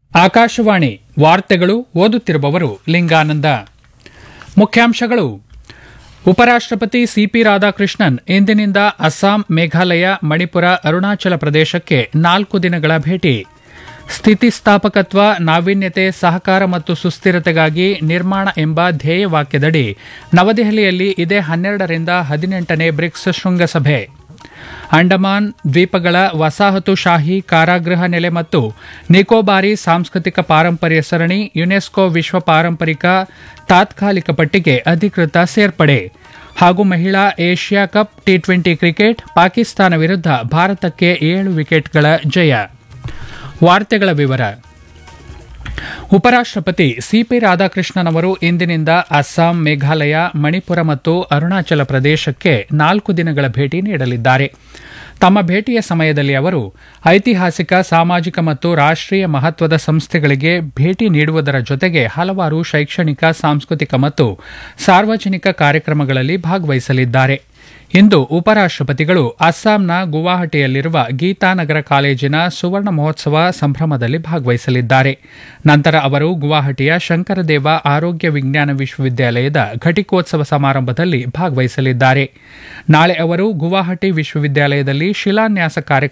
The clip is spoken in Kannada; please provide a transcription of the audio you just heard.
ಆಕಾಶವಾಣಿ ವಾರ್ತೆಗಳು ಓದುತ್ತಿರುವವರು ಲಿಂಗಾನಂದ ಮುಖ್ಯಾಂಶಗಳು ಉಪರಾಷ್ಟ್ರಪತಿ ಸಿಪಿ ರಾಧಾಕೃಷ್ಣನ್ ಇಂದಿನಿಂದ ಅಸ್ಸಾಂ ಮೇಘಾಲಯ ಮಣಿಪುರ ಅರುಣಾಚಲ ಪ್ರದೇಶಕ್ಕೆ ನಾಲ್ಕು ದಿನಗಳ ಭೇಟಿ ಸ್ಥಿತಿಸ್ಥಾಪಕತ್ವ ನಾವೀನ್ಯತೆ ಸಹಕಾರ ಮತ್ತು ಸುಸ್ಥಿರತೆಗಾಗಿ ನಿರ್ಮಾಣ ಎಂಬ ಧ್ಯೇಯವಾಕ್ಯದಡಿ ನವದೆಹಲಿಯಲ್ಲಿ ಇದೇ ಹನ್ನೆರಡರಿಂದ ಹದಿನೆಂಟನೇ ಬ್ರಿಕ್ಸ್ ಶೃಂಗಸಭೆ ಅಂಡಮಾನ್ ದ್ವೀಪಗಳ ವಸಾಹತುಶಾಹಿ ಕಾರಾಗೃಹ ನೆಲೆ ಮತ್ತು ನಿಕೋಬಾರಿ ಸಾಂಸ್ಕೃತಿಕ ಪಾರಂಪರ್ಯ ಸರಣಿ ಯುನೆಸ್ಕೋ ವಿಶ್ವ ಪಾರಂಪರಿಕ ತಾತ್ಕಾಲಿಕ ಪಟ್ಟಿಗೆ ಅಧಿಕೃತ ಸೇರ್ಪಡೆ ಹಾಗೂ ಮಹಿಳಾ Asia cup T twenty cricket Pakistan ವಿರುದ್ಧ ಭಾರತಕ್ಕೆ ಏಳು ವಿಕೆಟ್ಗಳ ಜಯ ವಾರ್ತೆಗಳ ವಿವರ ಉಪರಾಷ್ಟ್ರಪತಿ ಸಿಪಿ ರಾಧಾಕೃಷ್ಣನ್ ಅವರು ಇಂದಿನಿಂದ ಅಸ್ಸಾಂ ಮೇಘಾಲಯ ಮಣಿಪುರ ಮತ್ತು ಅರುಣಾಚಲ ಪ್ರದೇಶಕ್ಕೆ ನಾಲ್ಕು ದಿನಗಳ ಭೇಟಿ ನೀಡಲಿದ್ದಾರೆ ತಮ್ಮ ಭೇಟಿಯ ಸಮಯದಲ್ಲಿ ಅವರು ಐತಿಹಾಸಿಕ ಸಾಮಾಜಿಕ ಮತ್ತು ರಾಷ್ಟ್ರೀಯ ಮಹತ್ವದ ಸಂಸ್ಥೆಗಳಿಗೆ ಭೇಟಿ ನೀಡುವುದರ ಜೊತೆಗೆ ಹಲವಾರು ಶೈಕ್ಷಣಿಕ ಸಾಂಸ್ಕೃತಿಕ ಮತ್ತು ಸಾರ್ವಜನಿಕ ಕಾರ್ಯಕ್ರಮಗಳಲ್ಲಿ ಭಾಗವಹಿಸಲಿದ್ದಾರೆ ಇಂದು ಉಪರಾಷ್ಟ್ರಪತಿಗಳು ಅಸ್ಸಾಂನ ಗುವಾಹಟಿಯಲ್ಲಿರುವ ಗೀತಾನಗರ ಕಾಲೇಜಿನ ಸುವರ್ಣ ಮಹೋತ್ಸವ ಸಂಭ್ರಮದಲ್ಲಿ ಭಾಗವಹಿಸಲಿದ್ದಾರೆ ನಂತರ ಅವರು ಗುವಾಹಟಿಯ ಶಂಕರದೇವ ಆರೋಗ್ಯ ವಿಜ್ಞಾನ ವಿಶ್ವವಿದ್ಯಾಲಯದ ಘಟಿಕೋತ್ಸವ ಸಮಾರಂಭದಲ್ಲಿ ಭಾಗವಹಿಸಲಿದ್ದಾರೆ ನಾಳೆ ಅವರು ಗುವಾಹಟಿ ವಿಶ್ವವಿದ್ಯಾಲಯದಲ್ಲಿ ಶಿಲಾನ್ಯಾಸ ಕಾರ್ಯಕ್ರಮ